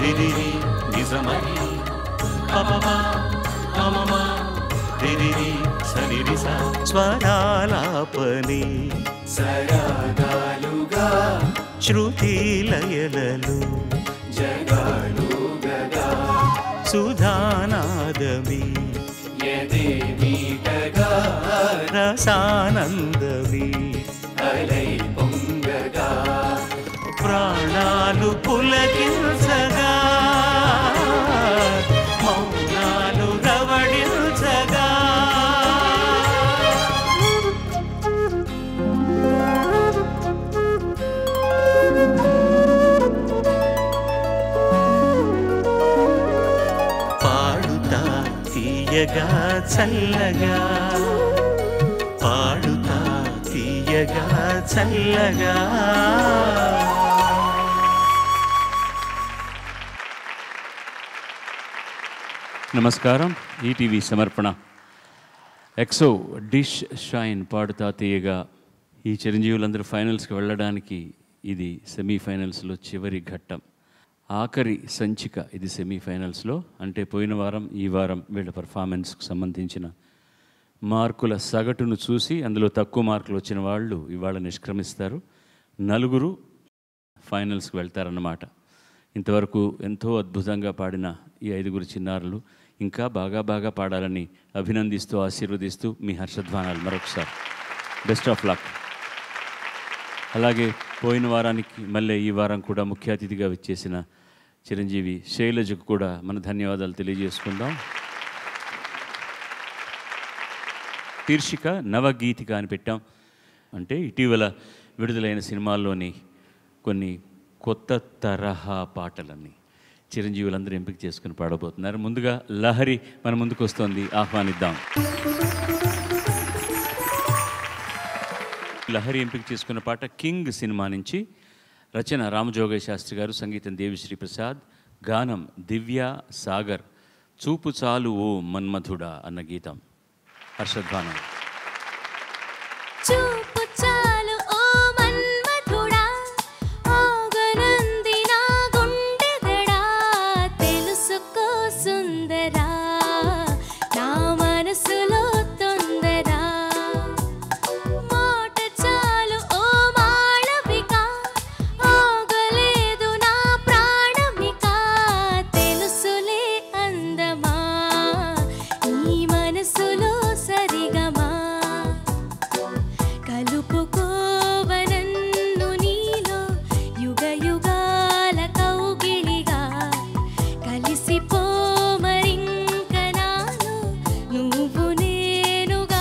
రిరిరి నిజమని పపమ మమమ రిరిరి సరిరిస స్వరాలాపని సరాగాలుగా శృతి లయలలు జగాలుగగా సుధానాదమి ఎదే మీటగా రసానందమి అలై పొంగగా ప్రాణాలు పులకించగా మౌనాలు రవడించగా పాడుతా తీయగా చల్లగా పాడుతా తీయగా చల్లగా నమస్కారం ఈటీవీ సమర్పణ ఎక్సో డిష్ షైన్ పాడుతా తీయగా ఈ చిరంజీవులందరూ ఫైనల్స్కి వెళ్ళడానికి ఇది సెమీఫైనల్స్లో చివరి ఘట్టం ఆఖరి సంచిక ఇది సెమీఫైనల్స్లో అంటే పోయిన వారం ఈ వారం వీళ్ళ పర్ఫార్మెన్స్కి సంబంధించిన మార్కుల సగటును చూసి అందులో తక్కువ మార్కులు వచ్చిన వాళ్ళు ఇవాళ నిష్క్రమిస్తారు నలుగురు ఫైనల్స్కి వెళ్తారన్నమాట ఇంతవరకు ఎంతో అద్భుతంగా పాడిన ఈ ఐదుగురు చిన్నారులు ఇంకా బాగా బాగా పాడాలని అభినందిస్తూ ఆశీర్వదిస్తూ మీ హర్షధ్వానాలు మరొకసారి బెస్ట్ ఆఫ్ లక్ అలాగే పోయిన వారానికి మళ్ళీ ఈ వారం కూడా ముఖ్య అతిథిగా వచ్చేసిన చిరంజీవి శైలజకు కూడా మన ధన్యవాదాలు తెలియజేసుకుందాం శీర్షిక నవగీతిక అని పెట్టాం అంటే ఇటీవల విడుదలైన సినిమాల్లోని కొన్ని కొత్త తరహా పాటలని చిరంజీవులందరూ ఎంపిక చేసుకుని పాడబోతున్నారు ముందుగా లహరి మన ముందుకు వస్తోంది ఆహ్వానిద్దాం లహరి ఎంపిక చేసుకున్న పాట కింగ్ సినిమా నుంచి రచన రామజోగయ్య శాస్త్రి గారు సంగీతం దేవిశ్రీ ప్రసాద్ గానం దివ్య సాగర్ చూపు చాలు ఓ మన్మధుడా అన్న గీతం హర్షధ్వానం చూపు చాలు ఓ మన్మథుడా ఆగనంది నా గుండెదడా తెలుసుకో సుందరా నా మనసులో తొందరా మాట చాలు ఓ మాళవిక ఆగలేదు నా ప్రాణమిక తెలుసులే అందమా ఈ మనసులో సరిగమా కలుపుకోవనన్ను నీలో యుగ యుగాల కౌగిలిగా కలిసిపో మరింక నాలో నువ్వు నేనుగా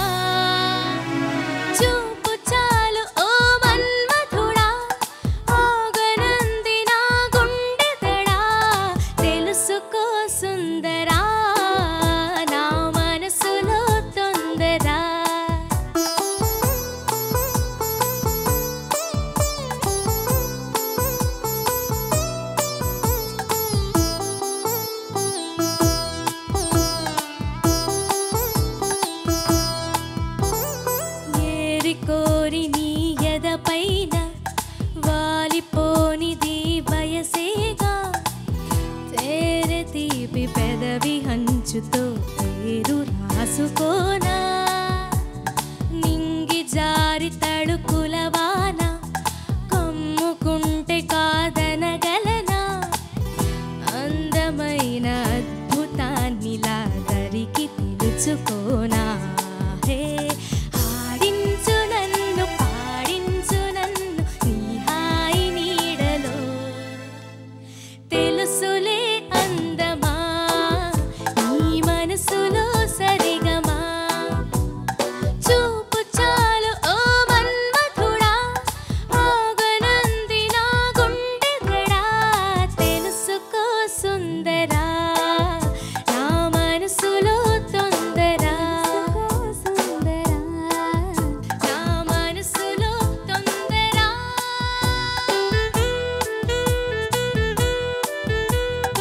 చూపు చాలు ఓ మన్మథుడా ఆగనంది నా గుండెదడా తెలుసుకో సుందరా నా మనసులో తొందరా ఏరి కోరి నీ ఎదపైన వాలిపోనిది వయసేగా తేరె తీపి పెదవి హంచుతో పేరు రాసుకోనా నింగి జారి తడుకుల వాన కమ్ముకుంటే కాదనగలనా అందమైన అద్భుతాన్నిలా దరికి తెలుసుకోనా హే ఆడించు నన్ను పాడించు నన్ను నీ హాయి నీడలో తెలుసులే అందమా నీ మనసులో సరిగమా చూపు చాలు ఓ మన్మథుడా ఆగనంది నా గుండెదడా తెలుసుకో సుందరా నా మనసులో తొందరా నా మనసులో తొందరా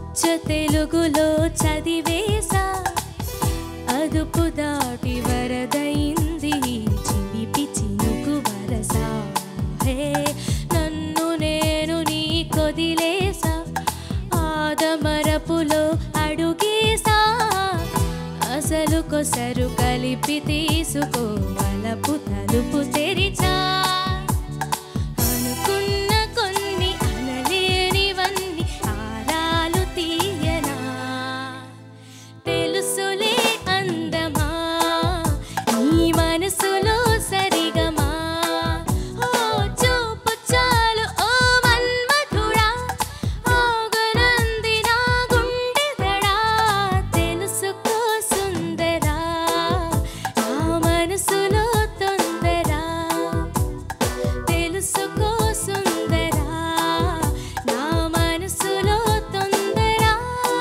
అచ్చ తెలుగులో చదివేసా అదుపు దాటి వరదైంది చిలిపి చినుకు వరస హే నన్ను నేను నీ కొదిలేసా ఆదమరపులో అడుగేసా అసలు కొసరు కలిపి తీసుకో వలపు తలుపు తెరిచా అనుకున్న కొన్ని అనలేనివన్నీ ఆరాలు తీయనా తెలుసులే అందమా నీ మనసులో సరిగమా ఓ చూపు చాలు ఓ మన్మధుడా ఆగనంది నా గుండె దడా తెలుసుకో సుందరా నా మనసులో తొందరా తెలుసుకో సుందరా నా మనసులో తొందరా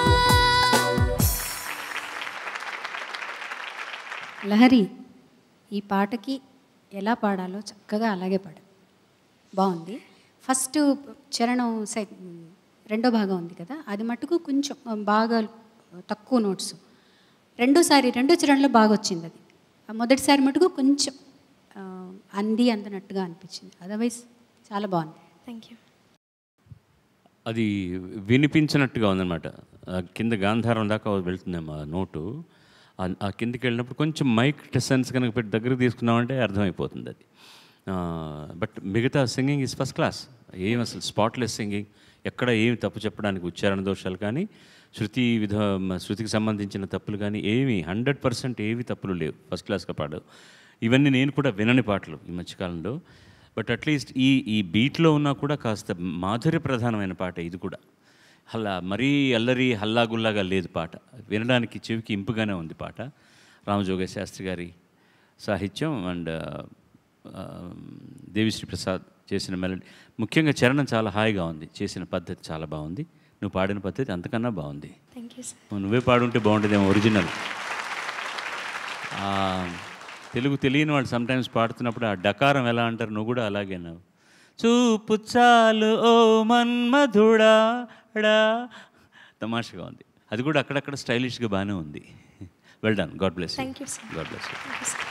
లహరి ఈ పాటకి ఎలా పాడాలో చక్కగా అలాగే పాడు బాగుంది ఫస్ట్ చరణం సె రెండో భాగం ఉంది కదా అది మటుకు కొంచెం బాగా తక్కువ నోట్స్ రెండోసారి రెండో చరణంలో బాగా వచ్చింది అది ఆ మొదటిసారి మటుకు కొంచెం ఆ, అంది అందనట్టుగా అనిపించింది అదర్వైజ్ చాలా బాగుంది థ్యాంక్ యూ అది వినిపించినట్టుగా ఉందన్నమాట ఆ కింద గాంధారం దాకా వెళ్తుందేమో ఆ నోటు ఆ- ఆ కిందకి వెళ్ళినప్పుడు కొంచెం మైక్ సెన్స్ కనుక పెట్టి దగ్గరకు తీసుకున్నామంటే అర్థమైపోతుంది అది బట్ మిగతా సింగింగ్ ఇస్ ఫస్ట్ క్లాస్ ఏం అసలు స్పాట్లెస్ సింగింగ్ ఎక్కడ ఏమి తప్పు చెప్పడానికి ఉచ్చారణ దోషాలు కానీ శృతి విధ శృతికి సంబంధించిన తప్పులు కానీ ఏమి హండ్రెడ్ పర్సెంట్ ఏవి తప్పులు లేవు ఫస్ట్ క్లాస్గా పాడు ఇవన్నీ నేను కూడా వినని పాటలు ఈ మధ్యకాలంలో బట్ అట్లీస్ట్ ఈ ఈ బీట్లో ఉన్నా కూడా కాస్త మాధుర్య ప్రధానమైన పాట ఇది కూడా హల్లా మరీ అల్లరి హల్లాగుల్లాగా లేదు పాట వినడానికి చెవికి ఇంపుగానే ఉంది పాట రామజోగ శాస్త్రి గారి సాహిత్యం అండ్ దేవిశ్రీ ప్రసాద్ చేసిన మెలడీ ముఖ్యంగా చరణం చాలా హాయిగా ఉంది చేసిన పద్ధతి చాలా బాగుంది నువ్వు పాడిన పద్ధతి అంతకన్నా బాగుంది థ్యాంక్ యూ సార్ నువ్వే పాడుంటే బాగుంటుందేమో ఒరిజినల్ ఆ, తెలుగు తెలియని వాళ్ళు సమ్టైమ్స్ పాడుతున్నప్పుడు ఆ డకారం ఎలా అంటారు నువ్వు కూడా అలాగే అన్నావు చూపు చాలు ఓ మన్మధుడా డా తమాషగా ఉంది అది కూడా అక్కడక్కడ స్టైలిష్గా బాగానే ఉంది well done God bless Thank you, sir. God bless thank you sir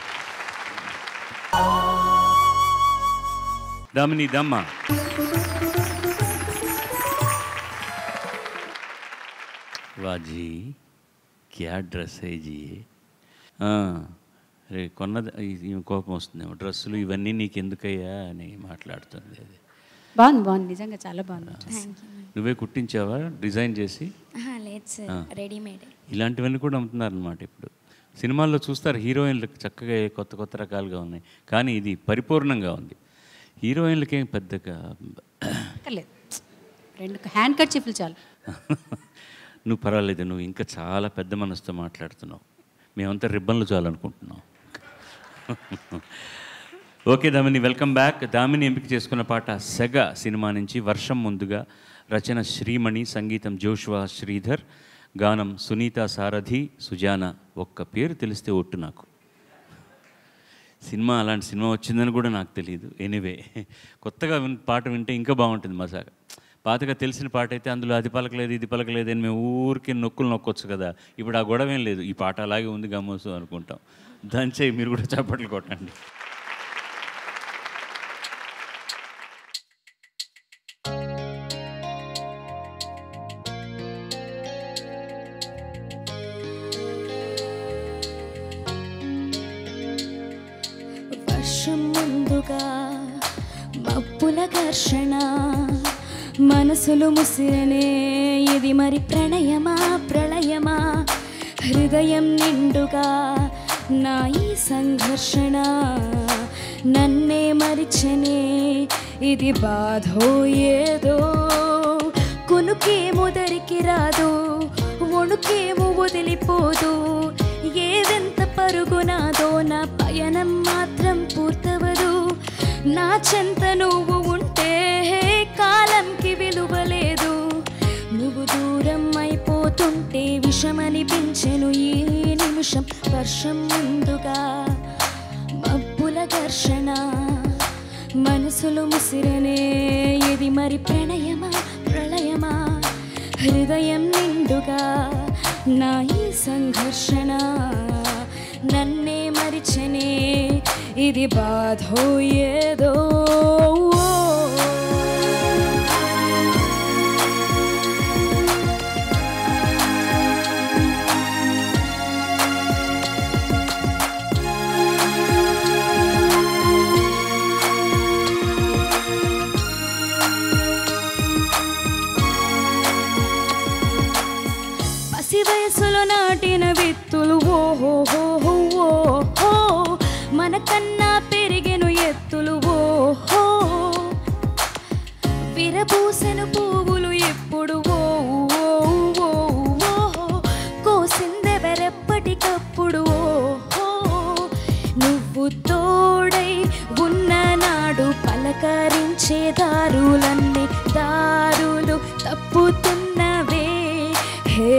Damini దమ్మ వాజీ క్యా డ్రెస్ హై జీ ఆ, రే కొన్నది ఈ- ఈ కోపం వస్తుందేమో డ్రెస్సులు ఇవన్నీ నీకు ఎందుకయ్యా అని మాట్లాడుతుంది అది బాగుంది బాగుంది నిజంగా చాలా బాగుంది థ్యాంక్ యూ నువ్వే కుట్టించావా డిజైన్ చేసి లేదు సార్ రెడీమేడ్ ఇలాంటివన్నీ కూడా అమ్ముతున్నారు అనమాట ఇప్పుడు సినిమాల్లో చూస్తారు హీరోయిన్లకు చక్కగా కొత్త కొత్త రకాలుగా ఉన్నాయి కానీ ఇది పరిపూర్ణంగా ఉంది హీరోయిన్లకేం పెద్దగా లేదు రెండు హ్యాండ్ కర్చీఫ్లు చాలు నువ్వు పర్వాలేదు నువ్వు ఇంకా చాలా పెద్ద మనసుతో మాట్లాడుతున్నావు మేమంతా రిబ్బన్లు చాలనుకుంటున్నాం okay Damini welcome back Damini ఎంపిక చేసుకున్న పాట సెగ సినిమా నుంచి వర్షం ముందుగా రచన శ్రీమణి సంగీతం జోష్వా శ్రీధర్ గానం సునీత సారథి సుజాన ఒక్క పేరు తెలిస్తే ఒట్టు నాకు సినిమా అలాంటి సినిమా వచ్చిందని కూడా నాకు తెలియదు ఎనీవే కొత్తగా విన్ పాట వింటే ఇంకా బాగుంటుంది మజాగా పాతగా తెలిసిన పాట అయితే అందులో అది పలకలేదు ఇది పలకలేదు అని మేము ఊరికి నొక్కులు నొక్కొచ్చు కదా ఇప్పుడు ఆ గొడవ ఏం లేదు ఈ పాట అలాగే ఉంది గమ్మోసు అనుకుంటాం దంచే మీరు కూడా చప్పట్లు కొట్టండి వర్షం ముందుగా మబ్బుల ఘర్షణ మనసులు ముసిరనే ఇది మరి ప్రణయమా ప్రళయమా హృదయం నిండుగా నా ఈ సంఘర్షణ నన్నే మరిచనే ఇది బాధో ఏదో కునుకేమో దరికి రాదు వణుకేమో వదిలిపోదు ఏదెంత పరుగునాదో నా పయనం మాత్రం పూర్తవదు నా చెంత నువ్వు ఉంటే కాలంకి విలువ లేదు నువ్వు దూరం అయిపోతుంటే విషమనిపించెను ఈ నిమిషం వర్షం ముందుగా మబ్బుల ఘర్షణ మనసులు ముసిరనే ఇది మరి ప్రణయమా ప్రళయమా హృదయం నిండుగా నా ఈ సంఘర్షణ నన్నే మరిచనే ఇది బాధో ఏదో పసి వయసులో నాటిన విత్తులు ఓహో హో హో ఓహో మనకన్నా పెరిగెను ఎత్తులు ఓహో విరబూసెను పువ్వులు ఎప్పుడు ఓ ఓ ఓ ఓహో కోసిందెవరెప్పటికప్పుడు ఓహో నువ్వు తోడై ఉన్ననాడు పలకరించే దారులన్నీ దారులు తప్పుతున్నవే హే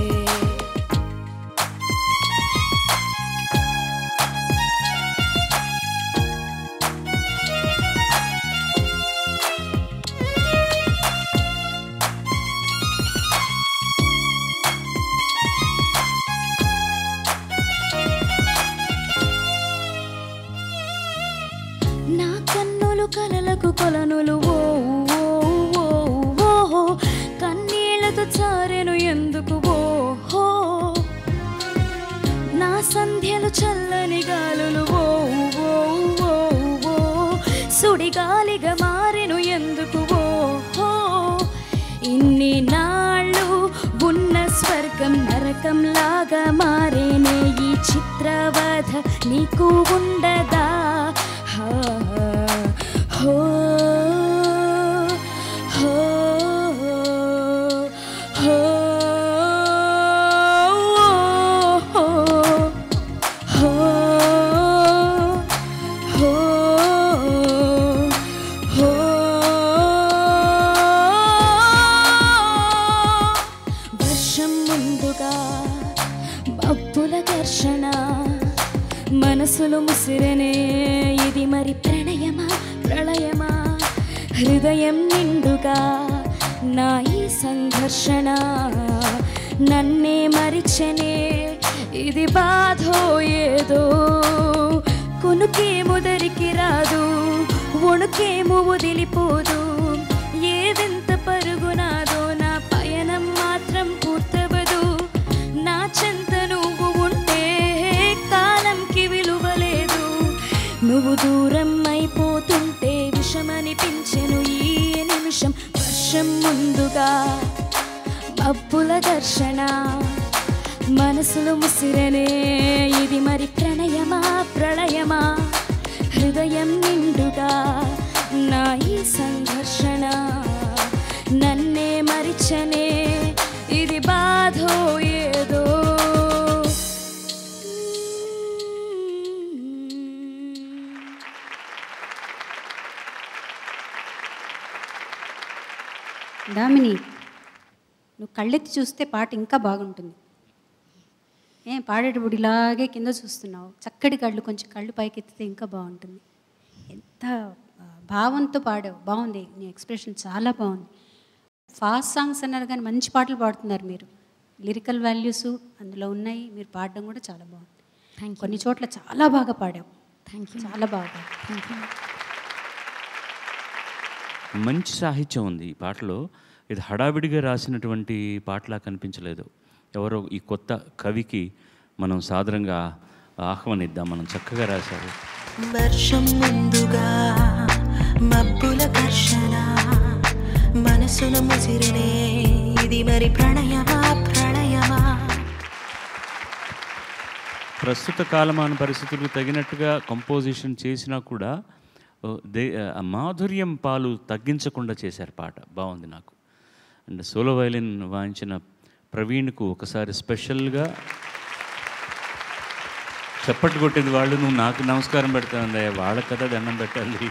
నా కన్నులు కలలకు కొలనులు ఓ ఓ ఓ ఓహో కన్నీళ్లతో చారెను ఎందుకు ఓహో నా సంధ్యలు చల్లని గాలులు ఓ ఓ ఓ ఓ సుడిగాలిగా మారెను ఎందుకు ఓహో ఇన్ని నాళ్ళు ఉన్న స్వర్గం నరకం లాగా మారేనే ఈ చిత్రవధ నీకు ఉండదా హా, హో, హో, హో, హో, హో, హో, హో. వర్షం ముందుగా మబ్బుల ఘర్షణ మనసులు ముసిరనే ఇది మరి ప్రణయమా ప్రళయమా హృదయం నిండుగా నా ఈ సంఘర్షణ నన్నే మరిచనే ఇది బాధో ఏదో కొనుకేమో దరికి రాదు వణుకేమో వదిలిపోదు ఏదెంత పరుగునాదో నా పయనం మాత్రం పూర్తవదు నా చెంత నువ్వు ఉంటే కాలంకి విలువలేదు నువ్వు దూరం అయిపోతుంటే విషమనిపించెను ఈ నిమిషం వర్షం ముందుగా మబ్బుల దర్శన మనసులు ముసిరనే ఇది మరి ప్రణయమా ప్రళయమా హృదయం నిండుగా నా ఈ సంఘర్షణ నన్నే మరిచనే ఇది బాధో ఏదో దామిని నువ్వు కళ్ళెత్తి చూస్తే పాట ఇంకా బాగుంటుంది ఏ పాడేటప్పుడు ఇలాగే కింద చూస్తున్నావు చక్కటి కళ్ళు కొంచెం కళ్ళు పైకెత్తితే ఇంకా బాగుంటుంది ఎంత ఆ, భావంతో పాడావు బాగుంది నీ ఎక్స్ప్రెషన్ చాలా బాగుంది ఫాస్ట్ సాంగ్స్ అన్నారు కానీ మంచి పాటలు పాడుతున్నారు మీరు లిరికల్ వాల్యూస్ అందులో ఉన్నాయి మీరు పాడడం కూడా చాలా బాగుంది థ్యాంక్ యూ కొన్ని చోట్ల చాలా బాగా పాడావు థ్యాంక్ యూ చాలా బాగా పాడావు థ్యాంక్ యూ మంచి సాహిత్యం ఉంది ఈ పాటలో ఇది హడావిడిగా రాసినటువంటి పాటలా కనిపించలేదు ఎవరో ఈ కొత్త కవికి మనం సాదరంగా ఆహ్వానిద్దాం మనం చక్కగా రాశారు వర్షం ముందుగా మబ్బుల ఘర్షణ మనసును ముసిరినే ఇది మరి ప్రణయమా ప్రళయమా ప్రస్తుత కాలమాన పరిస్థితులకు తగినట్టుగా కంపోజిషన్ చేసినా కూడా ఓ, దే ఆ మాధుర్యం పాలు తగ్గించకుండా చేశారు పాట బాగుంది నాకు అండ్ సోలో వైలిన్ వాయించిన ప్రవీణ్కు ఒకసారి స్పెషల్గా చప్పట్లు కొట్టేది వాళ్ళు నువ్వు నాకు నమస్కారం పెడతావు వాళ్ళ కదా దండం పెట్టాలి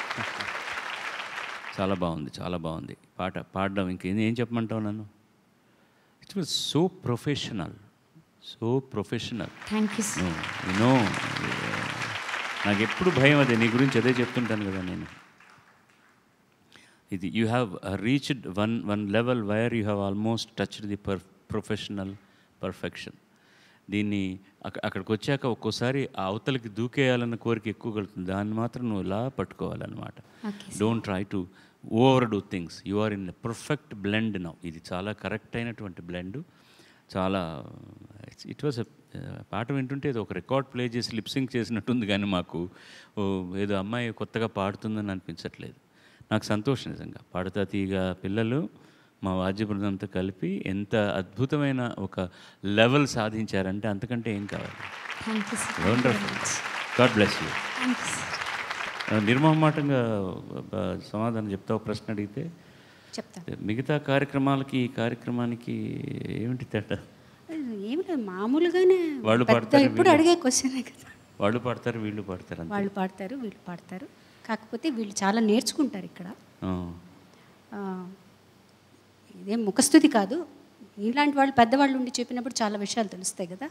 చాలా బాగుంది చాలా బాగుంది పాట పాడడం ఇంకేం ఏం చెప్పమంటావు నన్ను it was so professional so professional thank you you know నాకు ఎప్పుడు భయం అదే నీ గురించి అదే చెప్తుంటాను కదా నేను ఇది you have reached one one level where you have almost touched the per professional perfection దీన్ని అక్క అక్కడికి వచ్చాక ఒక్కోసారి ఆ అవతలకి దూకేయాలన్న కోరిక ఎక్కువ కలుగుతుంది దాన్ని మాత్రం నువ్వు ఇలా పట్టుకోవాలన్నమాట don't try to over do things you are in perfect blend now ఇది చాలా కరెక్ట్ అయినటువంటి బ్లెండ్ చాలా ఇట్ వాజ్ పాట వింటుంటే ఏదో ఒక రికార్డ్ ప్లే చేసి లిప్సింగ్ చేసినట్టుంది కానీ మాకు ఓ, ఏదో అమ్మాయి కొత్తగా పాడుతుందని అనిపించట్లేదు నాకు సంతోషం నిజంగా పాడుతా తీగ పిల్లలు మా వాద్య బృందంతో కలిపి ఎంత అద్భుతమైన ఒక లెవెల్ సాధించారంటే అంతకంటే ఏం కావాలి thank you sir wonderful God bless you thank you sir నిర్మోహమాటంగా ఆ, సమాధానం చెప్తా ఒక ప్రశ్న అడిగితే చెప్తాను మిగతా కార్యక్రమాలకి ఈ కార్యక్రమానికి ఏమిటి తేడా ఏమి లేదు మామూలుగానే వాళ్ళు పెద్ద పాడతారు, ఇప్పుడు వీళ్ళు- అడిగే క్వశ్చనే కదా వాళ్ళు పాడతారు వీళ్ళు పాడతారు అంతే వాళ్ళు పాడతారు వీళ్ళు పాడతారు కాకపోతే వీళ్ళు చాలా నేర్చుకుంటారు ఇక్కడ ఆ. ఆ, ఇదేం ముఖస్థుతి కాదు ఇలాంటి వాళ్ళు పెద్దవాళ్ళు ఉండి చెప్పినప్పుడు చాలా విషయాలు తెలుస్తాయి కదా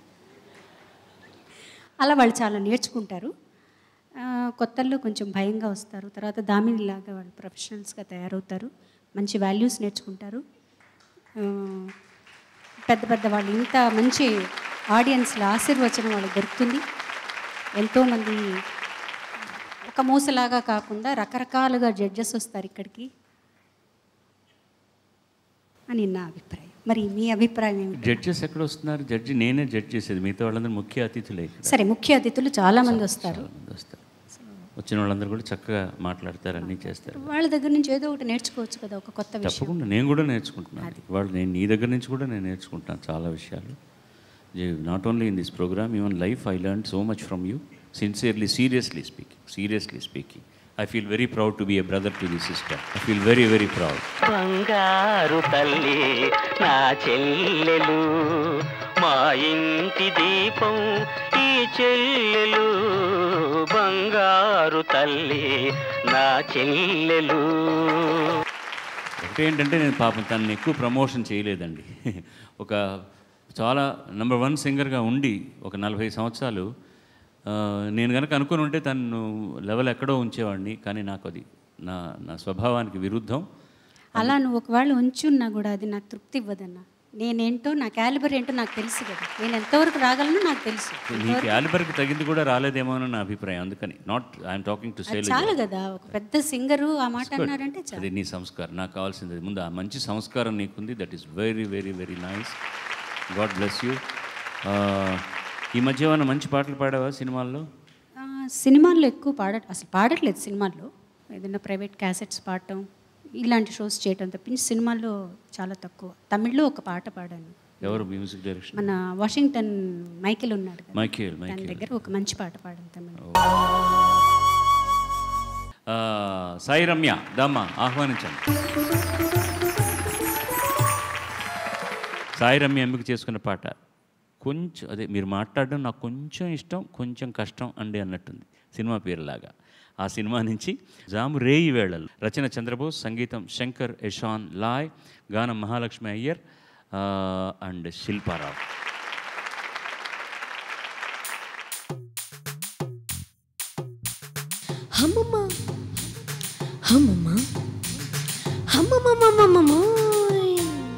అలా వాళ్ళు చాలా నేర్చుకుంటారు ఆ, కొత్తల్లో కొంచెం భయంగా వస్తారు తర్వాత దామినిలాగా వాళ్ళు ప్రొఫెషనల్స్గా తయారవుతారు మంచి వాల్యూస్ నేర్చుకుంటారు ఆ, పెద్ద పెద్ద వాళ్ళు ఇంత మంచి ఆడియన్స్ల ఆశీర్వచనం వాళ్ళకి దొరుకుతుంది ఎంతోమంది ఒక మూసలాగా కాకుండా రకరకాలుగా జడ్జెస్ వస్తారు ఇక్కడికి అని నా అభిప్రాయం మరి మీ అభిప్రాయం ఏమిటి జడ్జెస్ ఎక్కడ వస్తున్నారు జడ్జి నేనే జడ్జ్ చేసేది మిగతా వాళ్ళందరూ ముఖ్య అతిథులే ఇక్కడ సరే ముఖ్య అతిథులు చాలామంది వస్తారు చాలా మంది వస్తారు వచ్చిన వాళ్ళందరూ కూడా చక్కగా మాట్లాడతారు అన్నీ చేస్తారు వాళ్ళ దగ్గర నుంచి ఏదో ఒకటి నేర్చుకోవచ్చు కదా ఒక కొత్త విషయం తప్పకుండా నేను కూడా నేర్చుకుంటున్నాను వాళ్ళు నేను నీ దగ్గర నుంచి కూడా నేను నేర్చుకుంటాను చాలా విషయాలు not only in this program even life I learn so much from you sincerely seriously speaking seriously speaking I feel very proud to be a brother to the sister I feel very very proud బంగారు తల్లి నా చెల్లెలు మా ఇంటి దీపం ఈ చెల్లెలు బంగారు తల్లి నా చెల్లెలు ఒకటి ఏంటంటే నేను పాపం తనని ఎక్కువ ప్రమోషన్ చేయలేదండి ఒక చాలా నెంబర్ వన్ సింగర్గా ఉండి ఒక నలభై సంవత్సరాలు ఆ, నేను కనుక అనుకుని ఉంటే తను లెవెల్ ఎక్కడో ఉంచేవాడిని కానీ నాకు అది నా నా స్వభావానికి విరుద్ధం అలా నువ్వు ఒకవేళ ఉంచున్నా కూడా అది నాకు తృప్తి ఇవ్వదన్న నేనేంటో నా క్యాలిబర్ ఏంటో నాకు తెలుసు కదా నేను ఎంతవరకు రాగలను నాకు తెలుసు నీ క్యాలిబర్కి తగింది కూడా రాలేదేమో అని నా అభిప్రాయం అందుకని నాట్ ఐఎమ్ టాకింగ్ టు అది సేల్ చాలు కదా ఒక పెద్ద సింగరు ఆ మాట అన్నారంటే చాలు అది నీ సంస్కారం నాకు కావాల్సింది అది. ముందు ఆ మంచి సంస్కారం నీకుంది that is very very very nice God bless you ఈ మధ్య ఏమైనా మంచి పాటలు పాడావా సినిమాల్లో ఆ, సినిమాల్లో ఎక్కువ పాడ అసలు పాడట్లేదు సినిమాల్లో ఏదైనా ప్రైవేట్ క్యాసెట్స్ పాడటం ఇలాంటి షోస్ చేయటం తప్పించి సినిమాల్లో చాలా తక్కువ తమిళ్లో ఒక పాట పాడాను ఎవరు మ్యూజిక్ డైరెక్షన్ మన వాషింగ్టన్ మైకేల్ ఉన్నాడు కదా మైకేల్ దాని మైకేల్ దగ్గర ఒక మంచి పాట పాడాను తమిళ్ ఆ, సాయి రమ్య దమ్మ ఆహ్వానించండి సాయి రమ్య ఎంపిక చేసుకున్న పాట కొంచెం అదే మీరు మాట్లాడడం నాకు కొంచెం ఇష్టం కొంచెం కష్టం అండి అన్నట్టుంది సినిమా పేరులాగా ఆ సినిమా నుంచి జాము రేయి వేళలు రచన చంద్రబోస్ సంగీతం శంకర్ యశాన్ లాయ్ గానం మహాలక్ష్మి అయ్యర్ ఆ, అండ్ శిల్పారావు హమ్మమ్మ హమ్మమ్మ హమ్మమ్మమ్మమ్మమ్మోయ్.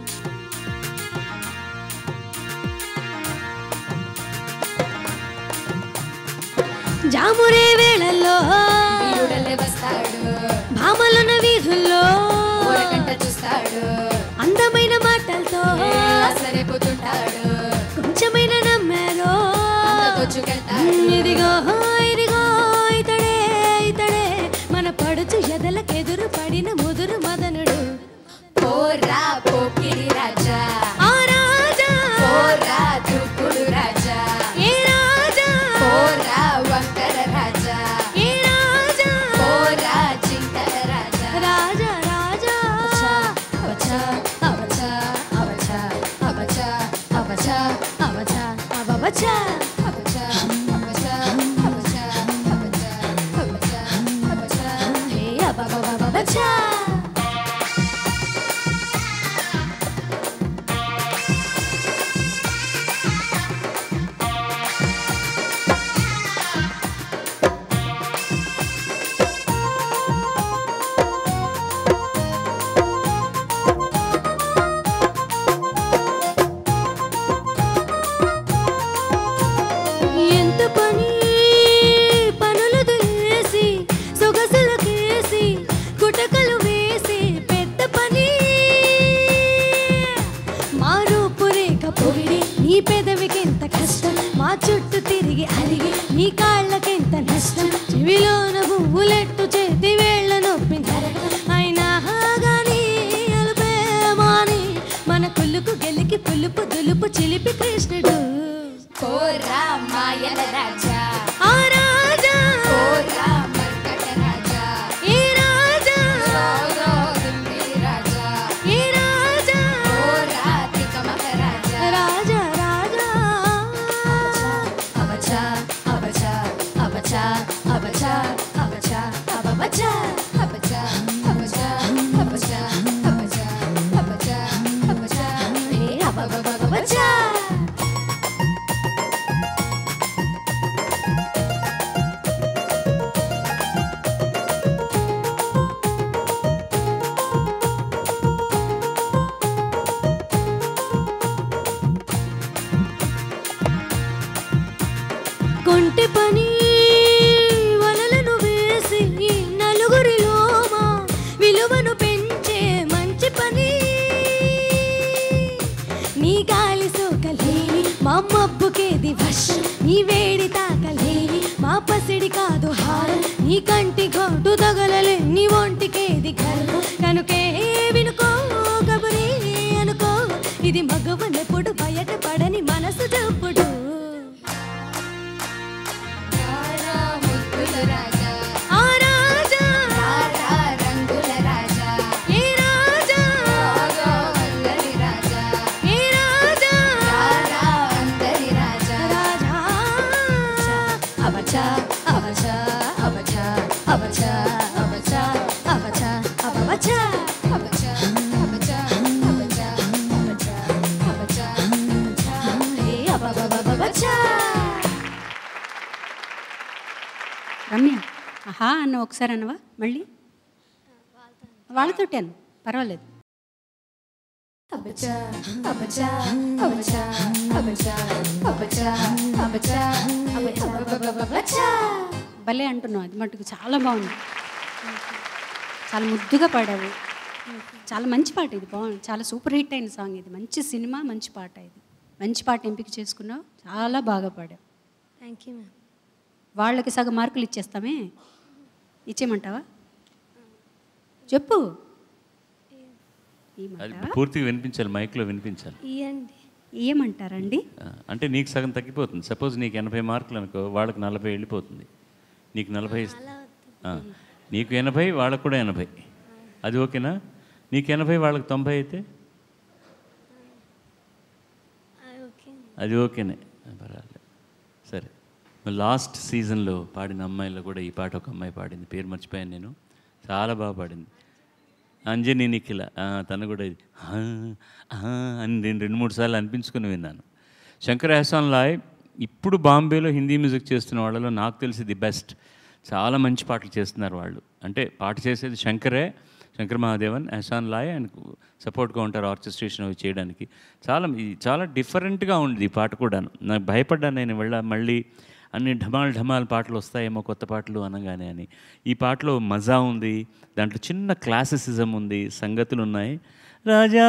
జామురే వేళల్లో వీరుడల్లే వస్తాడు భామలున్న వీధుల్లో ఊరకంట చూస్తాడు అందమైన మాటలతో సరిపోతుంటాడు కొంచెమైన నమ్మారో దోచుకెళ్తాడు ఇదిగో ఇదిగో ఇతడే ఇతడే మన పడుచు ఎదలకెదురు పడిన ముదురు మదనుడు పోరా పోకిరి రాజా ఆ రాజా పోరా దూకుడు రాజా ఏ రాజా పోరా వంకర రాజా ఏ రాజా పోరా చింతల రాజా రాజా రాజా అవచా అవచా అవచా అవచా అవచా అవచా అవచా అవచా అవచా అవచా అవచా అవచా అవచా హే అబబబబచా పెదవికెంత కష్టం మా చుట్టూ తిరిగి అలిగి నీ కాళ్ళకెంత నష్టం చెవిలోన పువ్వులెట్టు చేతి వేళ్ళ నొప్పి అయినా గాని అలుపేమాని మన కులుకు గెలికి పులుపు దులుపు చిలిపి కృష్ణుడు కోరా మాయల రాజా ఆ రాజా కోరా మర్కట రాజా ఏ రాజా సోదో దుంబి రాజా ఏ రాజా కోరా తికమక రాజా రాజా రాజా అవచా అవచా అవచా అవచా అవచా అవచా అవచా అవచా అవచా అవచా అవచా అవచా ఏ అవవవవచా కొంటె పని వలలను వేసి నలుగురిలో మా విలువను పెంచే మంచి పని నీ గాలి సోకలేని మా మబ్బుకేది వర్షం నీ వేడి తాకలేని మా పసిడి కాదు హారం నీ కంటి ఘాటు తగలలే నీ ఒంటికేది గర్వం కనుకే వినుకో కబురే అనుకో ఇది మగవనెప్పుడు బయట పడని మనసు చప్పుడు రారా ముద్దుల రాజా ఆ రాజా రారా రంగుల రాజా ఏ రాజా సోదో అల్లరి రాజా ఏ రాజా రారా అందరి రాజా రాజా అవచా అవచా అవచా అవచా అవచా అవచా అవవచా అవచా అవచా అవచా అవచా అవచా ఏ అవవవవచా రమ్య ఆహా అన్న ఒకసారి అన్నవా మళ్ళీ వాళ్ళతోటే అన్న పర్వాలేదు అవచా అవచా అవచా అవచా అవచా అవచా అవచా భలే అంటున్నావు అది మటుకు చాలా బాగుంది చాలా ముద్దుగా పాడావు చాలా మంచి పాట ఇది బాగుంది చాలా సూపర్ హిట్ అయిన సాంగ్ ఇది మంచి సినిమా మంచి పాట ఇది మంచి పాట ఎంపిక చేసుకున్నావు చాలా బాగా పాడావు థ్యాంక్ యూ మ్యామ్ వాళ్ళకి సగం మార్కులు ఇచ్చేస్తామే ఇచ్చేయమంటావా చెప్పు అది ఇయ్యమంటావా పూర్తిగా వినిపించాలి మైక్లో వినిపించాలి ఇవ్వండి ఇయ్యమంటారండి ఆ, అంటే నీకు సగం తగ్గిపోతుంది సపోజ్ నీకు ఎనభై మార్కులు అనుకో వాళ్ళకి నలభై వెళ్ళిపోతుంది నీకు నలభై ఇస్- ఆ, నీకు ఎనభై వాళ్ళకు కూడా ఎనభై అది ఓకేనా నీకు ఎనభై వాళ్ళకి తొంభై అయితే ఓకే అది ఓకేనే పర్వాలేదు సరే లాస్ట్ సీజన్లో పాడిన అమ్మాయిలో కూడా ఈ పాట ఒక అమ్మాయి పాడింది పేరు మర్చిపోయాను నేను చాలా బాగా పాడింది అంజని నిఖిల ఆ, తను కూడా ఇది "హా, ఆ" అని నేను రెండు మూడు సార్లు అనిపించుకుని విన్నాను శంకర్ ఎహసాన్ లాయ్ ఇప్పుడు బాంబేలో హిందీ మ్యూజిక్ చేస్తున్న వాళ్ళలో నాకు తెలిసి ది బెస్ట్ చాలా మంచి పాటలు చేస్తున్నారు వాళ్ళు అంటే పాట చేసేది శంకరే శంకర్ మహాదేవన్ ఎహసాన్ లాయ్ ఆయనకు సపోర్ట్గా ఉంటారు ఆర్కెస్ట్రేషన్ అవి చేయడానికి చాలా ఇది చాలా డిఫరెంట్గా ఉంది ఈ పాట కూడా నాకు భయపడ్డాను నేను వెళ్ళ మళ్ళీ అన్ని ఢమాల్ ఢమాల్ పాటలు వస్తాయేమో కొత్త పాటలు అనగానే అని ఈ పాటలో మజా ఉంది దాంట్లో చిన్న క్లాసిసిజం ఉంది సంగతులు ఉన్నాయి రాజా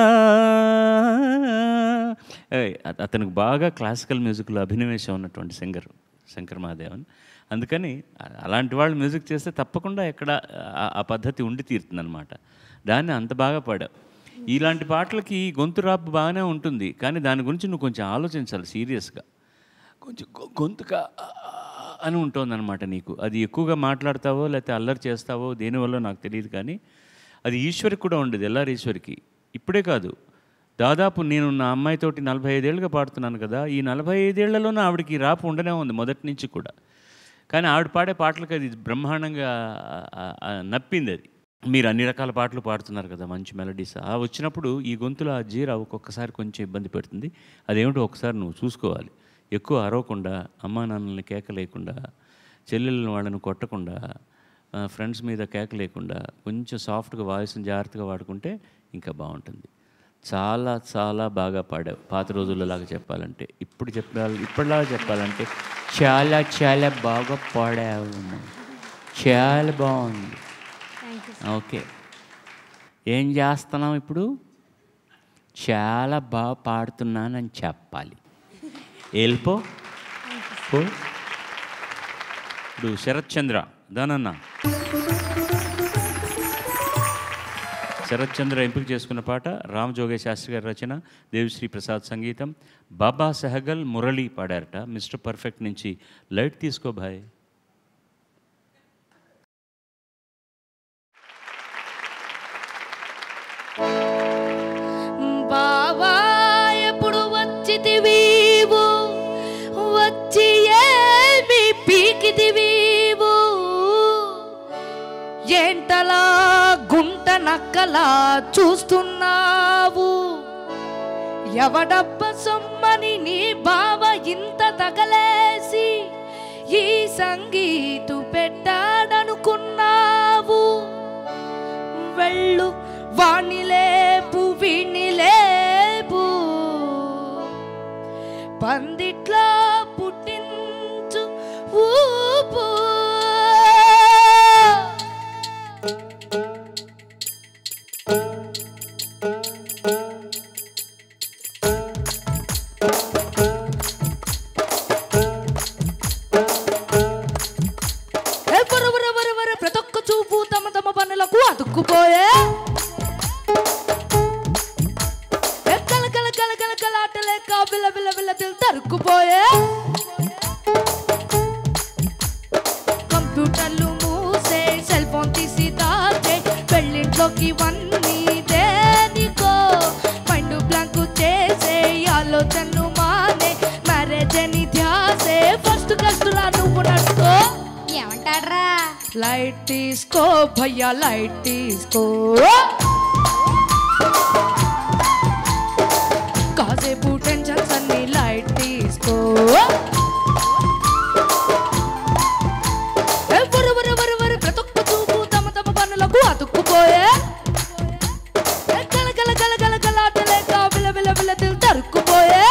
ఏయ్, అత- అతనికి బాగా క్లాసికల్ మ్యూజిక్లో అభినవేశం ఉన్నటువంటి సింగర్ శంకర్ మహాదేవన్ అందుకని అ- అలాంటి వాళ్ళు మ్యూజిక్ చేస్తే తప్పకుండా ఎక్కడ ఆ- ఆ పద్ధతి ఉండి తీరుతుందన్నమాట దాన్ని అంత బాగా పాడావు ఇలాంటి పాటలకి గొంతు రాపు బాగానే ఉంటుంది కానీ దాని గురించి నువ్వు కొంచెం ఆలోచించాలి సీరియస్గా కొంచెం గొ- గొంతుగా ఆ అని ఉంటుందన్నమాట నీకు అది ఎక్కువగా మాట్లాడతావో లేకపోతే అల్లరి చేస్తావో దేనివల్ల నాకు తెలియదు కానీ అది ఈశ్వరికి కూడా ఉండేది ఎల్లారి ఈశ్వరికి ఇప్పుడే కాదు దాదాపు నేను నా అమ్మాయితోటి నలభై ఐదేళ్ళుగా పాడుతున్నాను కదా ఈ నలభై ఐదేళ్లలోనూ ఆవిడకి ఈ రాపు ఉండనే ఉంది మొదటి నుంచి కూడా కానీ ఆవిడ పాడే పాటలకు అది బ్రహ్మాండంగా ఆ, ఆ, నప్పింది అది మీరు అన్ని రకాల పాటలు పాడుతున్నారు కదా మంచి మెలడీస్ ఆ వచ్చినప్పుడు ఈ గొంతులో ఆ జీరా ఒక్కొక్కసారి కొంచెం ఇబ్బంది పెడుతుంది అదేమిటో ఒకసారి నువ్వు చూసుకోవాలి ఎక్కువ అరవకుండా అమ్మా నాన్నల్ని కేక లేకుండా చెల్లెళ్ళని వాళ్ళని కొట్టకుండా ఫ్రెండ్స్ మీద కేక లేకుండా కొంచెం సాఫ్ట్గా వాయిస్ని జాగ్రత్తగా వాడుకుంటే ఇంకా బాగుంటుంది చాలా చాలా బాగా పాడావు పాత రోజుల్లో లాగా చెప్పాలంటే ఇప్పుడు చెప్పాలి ఇప్పటిలాగా చెప్పాలంటే చాలా చాలా బాగా పాడావు చాలా బాగుంది ఓకే ఏం చేస్తున్నావు ఇప్పుడు చాలా బాగా పాడుతున్నానని చెప్పాలి ఏల్పో పో ఇప్పుడు శరత్ చంద్ర దానన్న శరత్ చంద్ర ఎంపిక చేసుకున్న పాట రామ్ జోగే శాస్త్రి గారి రచన దేవిశ్రీ ప్రసాద్ సంగీతం బాబా సెహగల్ మురళి పాడారట మిస్టర్ పర్ఫెక్ట్ నుంచి లైట్ తీసుకో భాయ్ బావా ఎప్పుడు వచ్చితివీవు వచ్చి ఏమి పీకితివీవు ఏంటలా గుంట నక్కలా చూస్తున్నావు ఎవడబ్బ సొమ్మని నీ బావ ఇంత తగలేసి ఈ సంగీతు పెట్టాడనుకున్నావు వెళ్ళు వాణ్ణి లేపు వీణ్ణి లేపు పందిట్లో పుట్టించు ఊపు ఎవరెవరెవరెవరు ప్రతి ఒక్క చూపు తమ తమ పనులకు అతుక్కుపోయే ఏ కల కల కల కల కల ఆటలేక బిల్ల బిల్ల బిల్ల దిల్ తరుక్కుపోయే కంప్యూటర్లు మూసే సెల్ ఫోన్ తీసి తాగే పెళ్ళింట్లోకి వన్నీ దేనికో మైండ్ బ్లాంక్ చేసే ఆలోచనలు మానే మ్యారేజ్ అని ధ్యాసే ఫస్ట్ కస్తులా నువ్వు నడుకో ఏమంటాడ్రా లైట్ తీసుకో భయ్యా లైట్ తీసుకో కాసేపు టెన్షన్స్ అన్ని లైట్ తీసుకో ఎవరెవరెవరెవరు ప్రతి ఒక్క చూపు తమ తమ పనులకు అతుక్కుపోయే ఏ గల గల గల గల గల ఆటలేక విల విల విల దిల్ తరుక్కుపోయే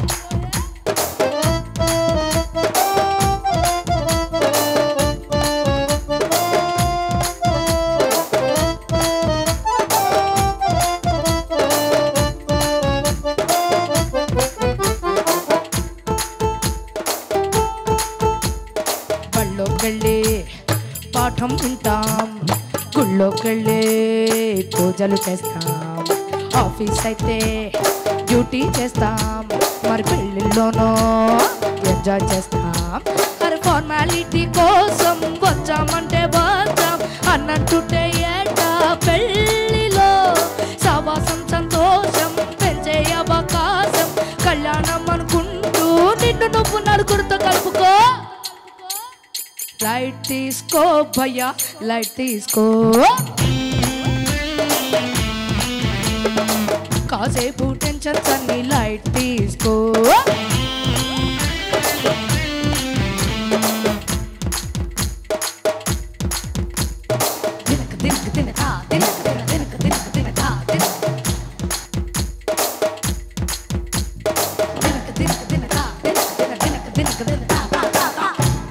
బళ్ళోకి వెళ్ళి పాఠం వింటాం గుళ్ళోకి వెళ్ళి పూజలు చేస్తాం ఆఫీస్ అయితే డ్యూటీ చేస్తాం మరి పెళ్ళిళ్ళలోనో ఎంజాయ్ చేస్తాం మరి ఫార్మాలిటీ కోసం వచ్చామంటే వచ్చాం అన్నట్టుంటే ఏటా పెళ్ళిలో సవాసం సంతోషం పెంచే అవకాశం కళ్యాణం అనుకుంటూ నిన్ను నువ్వు నలుగురితో కలుపుకో లైట్ తీసుకో భయ్యా లైట్ తీసుకో కాసేపు టెన్షన్స్ అన్ని లైట్ తీసుకో దినక దినక దినక దినక దిన దినక దినక దినక దినక దినక దినక దినక దినక దినక దినక దినక తా తా తా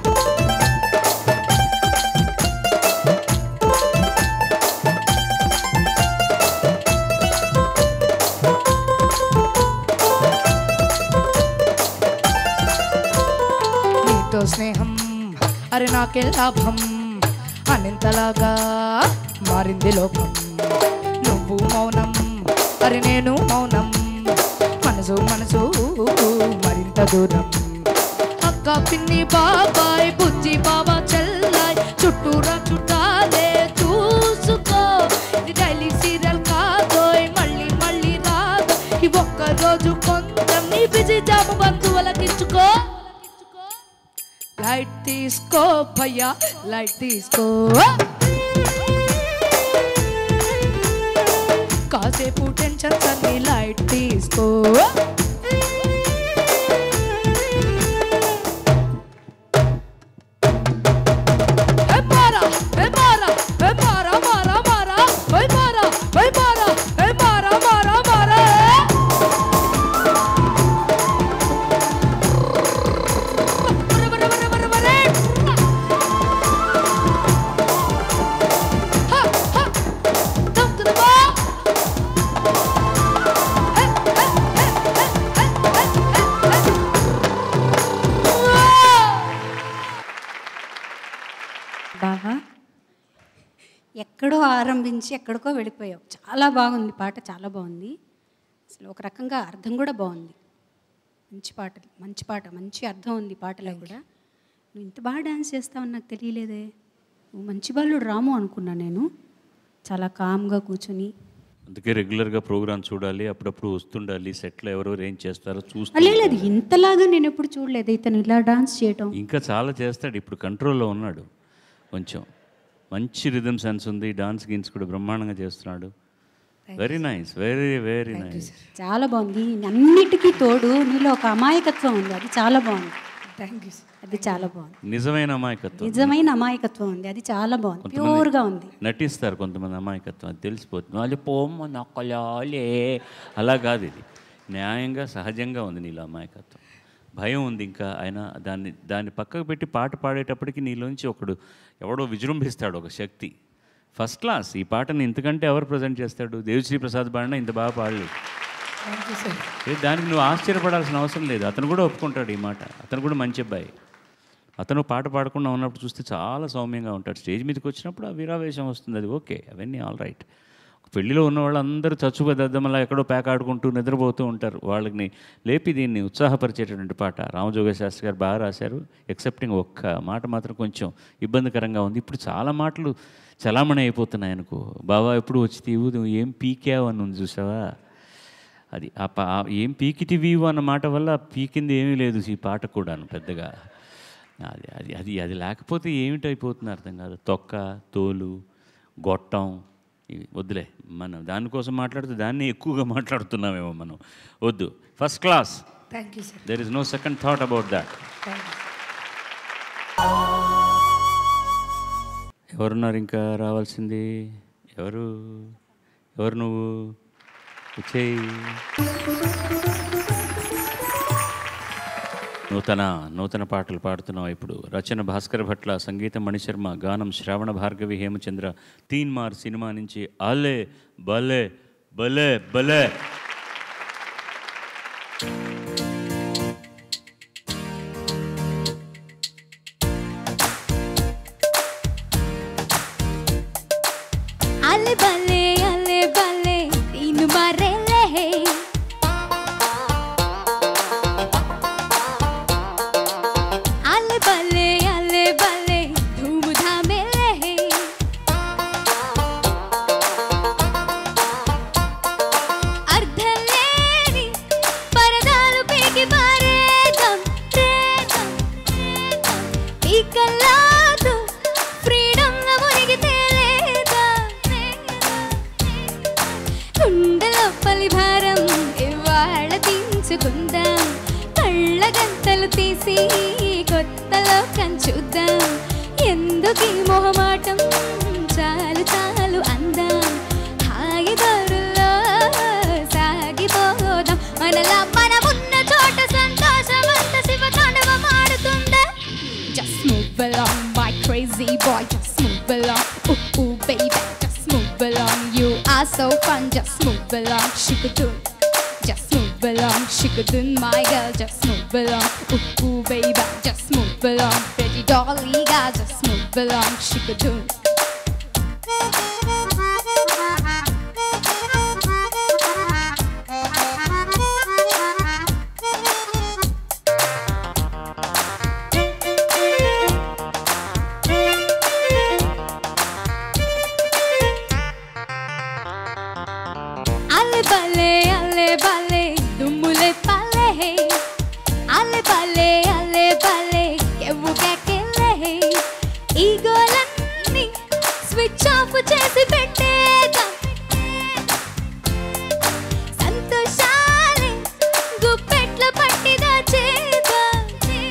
నీతో స్నేహం అరే నాకే లాభం అనింతలాగా మారింది లోకం నువ్వు మౌనం అరే నేను మౌనం మనసు మనసు మరింత దూరం అక్క పిన్ని బాబాయ్ బుజ్జి బాబా చెల్లాయ్ చుట్టూరా చుట్టాలే చూసుకో ఇది డైలీ సీరియల్ కాదోయ్ మళ్ళీ మళ్ళీ రాదు ఈ ఒక్క రోజు కొంచెం నీ బిజీ జాబు బంధువులకిచ్చుకో లైట్ తీసుకో భయ్యా లైట్ తీసుకో కాసేపు టెన్షన్స్ అన్ని లైట్ తీసుకో ఏ మారా ఏ మారా ఏ మారా మారా మారా ఏ మారా ఏ మారా ఏ మారా మారా మారా వరే వరే వరే వరే వరే హ హ దమ్ టు ద బా హే హే హే ఎక్కడో ఆరంభించి ఎక్కడికో వెళ్ళిపోయావు చాలా బాగుంది పాట చాలా బాగుంది అసలు ఒక రకంగా అర్థం కూడా బాగుంది మంచి పాట మంచి పాట మంచి అర్థం ఉంది పాటలో కూడా నువ్వు ఇంత బాగా డాన్స్ చేస్తావని నాకు తెలియలేదే నువ్వు మంచి బాలుడు రాము అనుకున్నా నేను చాలా కామ్గా కూర్చొని అందుకే రెగ్యులర్గా ప్రోగ్రామ్ చూడాలి అప్పుడప్పుడు వస్తుండాలి సెట్లో ఎవరెవరు ఏం చేస్తారో ఆ, చూస్తూ లేదు ఇంతలాగా నేను ఎప్పుడు చూడలేదు ఇతను ఇలా డాన్స్ చేయటం ఇంకా చాలా చేస్తాడు ఇప్పుడు కంట్రోల్లో ఉన్నాడు కొంచెం మంచి రిథమ్ సెన్స్ ఉంది డాన్స్ గిన్స్ కూడా బ్రహ్మాండంగా చేస్తున్నాడు very nice very very nice చాలా బాగుంది అన్నిటికీ తోడు నీలో ఒక అమాయకత్వం ఉంది అది చాలా బాగుంది థ్యాంక్ యూ సార్ అది చాలా బాగుంది నిజమైన అమాయకత్వం నిజమైన అమాయకత్వం ఉంది అది చాలా బాగుంది ప్యూర్గా ఉంది నటిస్తారు కొంతమంది అమాయకత్వం అది తెలిసిపోతుంది వాళ్ళు పోమ్మ నక్కలాలే అలా కాదు ఇది న్యాయంగా సహజంగా ఉంది నీలో అమాయకత్వం భయం ఉంది ఇంకా ఆయన దాన్ని దాన్ని పక్కకు పెట్టి పాట పాడేటప్పటికి నీలోంచి ఒకడు ఎవడో విజృంభిస్తాడు ఒక శక్తి ఫస్ట్ క్లాస్ ఈ పాటని ఇంతకంటే ఎవరు ప్రజెంట్ చేస్తాడు దేవిశ్రీ ప్రసాద్ పాడినా ఇంత బాగా పాడలేదు థ్యాంక్ యూ సార్ ఏ, దానికి నువ్వు ఆశ్చర్యపడాల్సిన అవసరం లేదు అతను కూడా ఒప్పుకుంటాడు ఈ మాట అతను కూడా మంచి అబ్బాయి అతను పాట పాడకుండా ఉన్నప్పుడు చూస్తే చాలా సౌమ్యంగా ఉంటాడు స్టేజ్ మీదకి వచ్చినప్పుడు ఆ వీరావేశం వస్తుంది అది ఓకే అవన్నీ ఆల్ రైట్ పెళ్లిలో ఉన్న వాళ్ళు అందరూ చచ్చుగా దద్దమలా ఎక్కడో ప్యాక్ ఆడుకుంటూ నిద్రపోతూ ఉంటారు వాళ్ళని లేపి దీన్ని ఉత్సాహపరిచేటటువంటి పాట రామజోగ శాస్త్రి గారు బాగా రాశారు ఎక్సెప్టింగ్ ఒక్క మాట మాత్రం కొంచెం ఇబ్బందికరంగా ఉంది ఇప్పుడు చాలా మాటలు చలామణి అయిపోతున్నాయి అనుకో బావా ఎప్పుడు వచ్చి తీవు నువ్వు ఏం పీకావు అని ఉంది చూసావా అది ఆ పా ఆ ఏం పీకిటివీవు అన్న మాట వల్ల పీకింది ఏమీ లేదు ఈ పాట కూడాను పెద్దగా అది అది అది అది లేకపోతే ఏమిటైపోతుంది అర్థం కాదు తొక్క తోలు గొట్టం ఇవి వద్దులే మనం దానికోసం మాట్లాడితే దాన్ని ఎక్కువగా మాట్లాడుతున్నామేమో మనం వద్దు first class thank you sir there is no second thought about that thank you ఎవరున్నారు ఇంకా రావాల్సింది ఎవరు ఎవరు నువ్వు వచ్చేయి నూతన నూతన పాటలు పాడుతున్నావు ఇప్పుడు రచన భాస్కర్ భట్ల సంగీతం మణిశర్మ గానం శ్రావణ భార్గవి హేమచంద్ర తీన్ మార్ సినిమా నుంచి అలే బలే బలే బలే అల్లె బల్లే అల్లె బల్లే తీను మారేలే అల్లె బల్లే అల్లె బల్లే ధూమ్ ధామేలే అర్థం లేని పరదాలు పీకి పారేద్దాం రేద్దాం రేద్దాం ఈ కల్లాతో ఫ్రీడమ్ గా మునిగి తేలేద్దాం గుండెలో పలి భారం ఇవాళ దించుకుందాం కళ్ళ గంతలు తీసి కొత్త లోకం చూద్దాం ఎందుకు ఈ మొహమాటం చాలు చాలు అందాం హాయి దారుల్లో సాగిపోదాం మనలా మనమున్న చోట సంతోషమంత శివ తాండవం ఆడుతుందా Just move along, my crazy boy. Just move along, ooh ooh baby. Just move along, you are so fun. Just move along, shikadun. Just move along, shikadun, my girl. Just move along, ooh ooh baby. Just move along, pretty dolly girl. Just move along, shikadun. అల్లె బల్లే అల్లె బల్లే దుమ్ములే పల్లె అల్లె బల్లే అల్లె బల్లే ఎవ్వు కేకెళ్ళే ఈ గోలన్నీ switch off చేసి పెట్టేద్దాం సంతోషాలే గుప్పెట్ల పట్టి దాచేద్దాం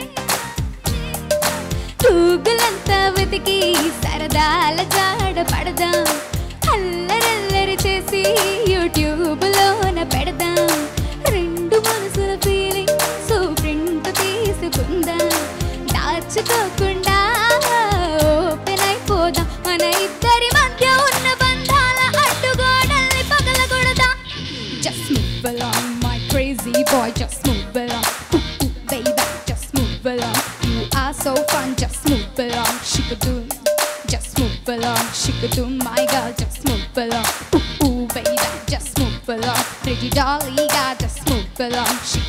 గూగులంతా వెతికి సరదాల జాడ పడదాం అల్లరల్లరి చేసి యూట్యూబ్ లోన పెడదాం రెండు మనసుల ఫీలింగ్స్ ప్రింట్ తీసుకుందాం దాచుకోకుండా ఓపెన్ అయిపోదాం మన ఇద్దరి మధ్య ఉన్న బంధాల అడ్డుగోడల్ని పగలగొడదాం Just move along, my crazy boy. Just move along, ooh ooh baby. Just move along, you are so fun. Just move along, shikadun. Just move along, shikadun, my girl.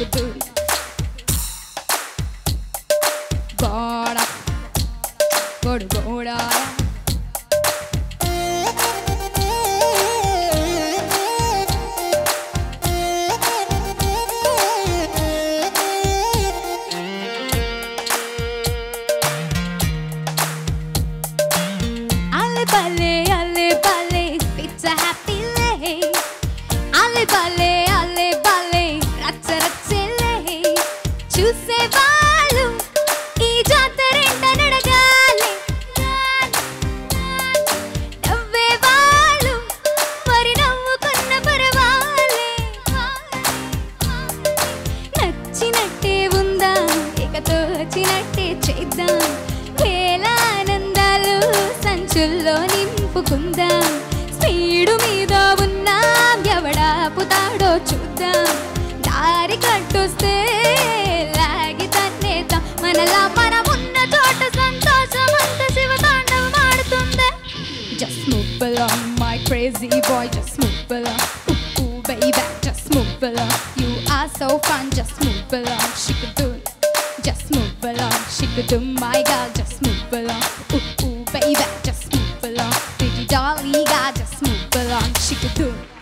could do. Goda, goda, goda. Ale bale, ale bale, it's a happy lay. Ale bale, ale bale, రచ్చ రచ్చలే చూసేవాళ్ళు ఈ జాతరేంట నడగాలి నవ్వేవాళ్ళు మరి నవ్వుకున్న పరవాలే నచ్చినట్టే ఉందా ఇక తోచినట్టే చేద్దాం వేల ఆనందాలు సంచుల్లో నింపుకుందాం స్పీడు మీద ఉన్నాం ఎవడాపుతాడో చూద్దాం దారి కట్టొస్తే లాగి తన్నేద్దాం మనలా మనం ఉన్న చోట సంతోషం అంత శివతాండవం ఆడుతుందే Just move along, my crazy boy. Just move along. Ooh, ooh, baby, just move along. You are so fun. Just move along. She could do it. Just move along. She could do my girl. Just move along. Ooh, ooh, baby, just move along. Pretty dolly girl. Just move along. She could do it.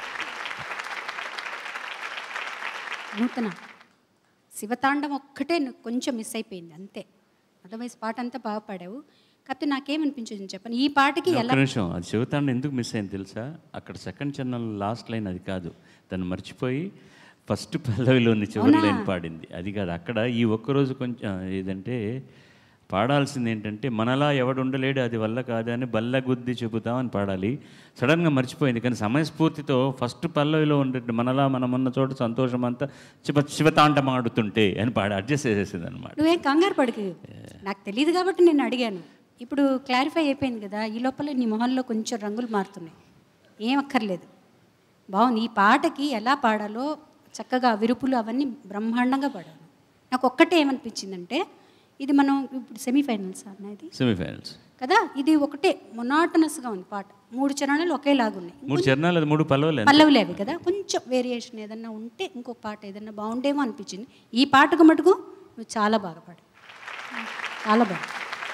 నూతన శివతాండం ఒక్కటే నువ్వు కొంచెం miss అయిపోయింది అంతే otherwise పాట అంతా బాగా పాడావు కాకపోతే నాకేమనిపించింది చెప్పండి ఈ పాటకి ఒక్క ఎలా నిమిషం అది శివతాండ ఎందుకు మిస్ అయింది తెలుసా అక్కడ సెకండ్ ఛానల్ లాస్ట్ లైన్ అది కాదు దాన్ని మర్చిపోయి ఫస్ట్ పల్లవిలోని చివరి అవునా? లైన్ పాడింది అది కాదు అక్కడ ఈ ఒక్కరోజు కొంచెం ఏదంటే పాడాల్సింది ఏంటంటే మనలా ఎవడు ఉండలేడు అది వల్ల కాదు అని బల్ల గుద్ది చెబుతామని పాడాలి సడన్గా మర్చిపోయింది కానీ సమయస్ఫూర్తితో ఫస్ట్ పల్లవిలో ఉండే మనలా మనం ఉన్న చోట సంతోషం అంతా శివ శివతాండం ఆడుతుంటే అని పాడి అడ్జస్ట్ చేసేసింది అనమాట నువ్వేం కంగారు పడకు నాకు తెలియదు కాబట్టి నేను అడిగాను ఇప్పుడు క్లారిఫై అయిపోయింది కదా ఈ లోపల నీ మొహంలో కొంచెం రంగులు మారుతున్నాయి ఏం అక్కర్లేదు బాగుంది ఈ పాటకి ఎలా పాడాలో చక్కగా విరుపులు అవన్నీ బ్రహ్మాండంగా పాడాను నాకు ఒక్కటే ఏమనిపించిందంటే ఇది మనం ఇప్పుడు సెమీఫైనల్స్ అన్నది సెమీఫైనల్స్ కదా ఇది ఒకటే మొనాటనస్గా ఉంది పాట మూడు చరణాలు ఒకేలాగా ఉన్నాయి మూడు చరణాలు అది మూడు పల్లవులు పల్లవులే అవి కదా కొంచెం వేరియేషన్ ఏదన్నా ఉంటే ఇంకొక పాట ఏదన్నా బాగుండేమో అనిపించింది ఈ పాటకు మటుకు నువ్వు చాలా బాగా పాడు చాలా బాగా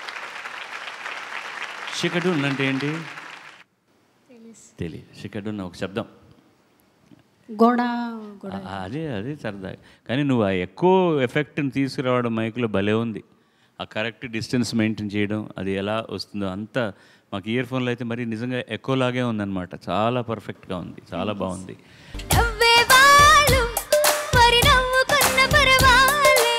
షికడున్ అంటే ఏంటి తెలియదు షికడున్ ఒక శబ్దం గోడ గోడ ఆ- అదే అదే సరదా కానీ నువ్వు ఆ ఎక్కువ ఎఫెక్ట్ని తీసుకురావడం మైక్లో భలే ఉంది ఆ కరెక్ట్ డిస్టెన్స్ మెయింటైన్ చేయడం అది ఎలా వస్తుందో అంత మాకు ఇయర్ ఫోన్లో అయితే మరి నిజంగా ఎక్కువ లాగే ఉందన్నమాట చాలా పర్ఫెక్ట్గా ఉంది చాలా బాగుంది నవ్వేవాళ్ళు మరి నవ్వుకున్న పరవాలే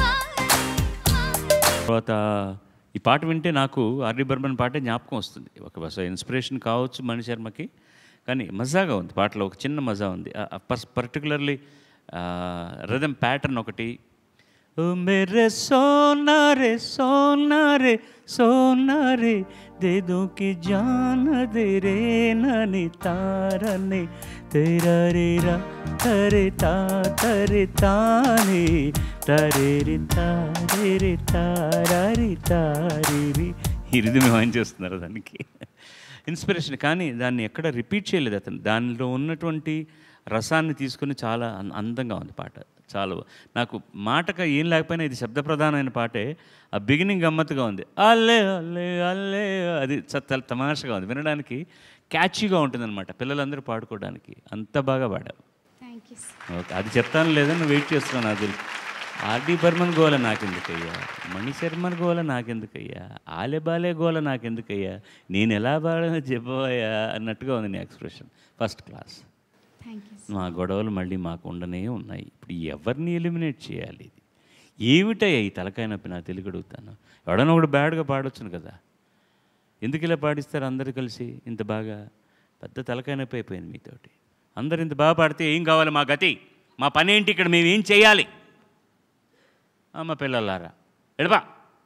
తర్వాత ఈ పాట వింటే నాకు ఆర్డి బర్మన్ పాటే జ్ఞాపకం వస్తుంది ఒక బస్ ఇన్స్పిరేషన్ కావచ్చు మణి శర్మకి కానీ మజాగా ఉంది పాటలో ఒక చిన్న మజా ఉంది పర్టికులర్లీ రిథమ్ ప్యాటర్న్ ఒకటి ఓ మేరే సోనా రే సోనా రే సోనా రే దే దో కి జాన్ దే రే నని తారనే తేరా రే రా తరే తా తరే తానే తరే రి తారే రి తారీ తారీ రి ఈ రిధం ఏం చేస్తున్నారు దానికి ఇన్స్పిరేషన్ కానీ దాన్ని ఎక్కడ రిపీట్ చేయలేదు అతను దానిలో ఉన్నటువంటి రసాన్ని తీసుకుని చాలా అం- అందంగా ఉంది పాట చాలా బా- నాకు మాటగా ఏం లేకపోయినా ఇది శబ్ద ప్రధానమైన పాటే ఆ బిగినింగ్ గమ్మత్తుగా ఉంది అల్లే అల్లే అల్లే అది చ- చాలా తమాషగా ఉంది వినడానికి క్యాచీగా ఉంటుందన్నమాట పిల్లలందరూ పాడుకోవడానికి అంత బాగా పాడావు థ్యాంక్ యూ ఓకే అది చెప్తాను లేదని నువ్వు వెయిట్ చేస్తున్నావు నాకు తెలుసు ఆర్డి బర్మన్ గోల నాకెందుకయ్యా మణి శర్మన్ గోల నాకెందుకయ్యా ఆలే బాలే గోల నాకెందుకయ్యా నేను ఎలా పాడనో చెప్పబోయా అన్నట్టుగా ఉంది నీ expression first class thank you మా గొడవలు మళ్ళీ మాకు ఉండనే ఉన్నాయి ఇప్పుడు ఎవరిని ఎలిమినేట్ చేయాలి ఇది ఏమిటయ్యా ఈ తలకాయ నొప్పి నా తెలియక అడుగుతాను ఎవడన్నా ఒకడు బ్యాడ్గా పాడొచ్చును కదా ఎందుకు ఇలా పాడిస్తారు అందరు కలిసి ఇంత బాగా పెద్ద తలకాయ నొప్పి అయిపోయింది మీతోటి అందరు ఇంత బాగా పాడితే ఏం కావాలి మా గతి మా పని ఏంటి ఇక్కడ మేము ఏం చేయాలి అమ్మ పిల్లలారా ఎడపా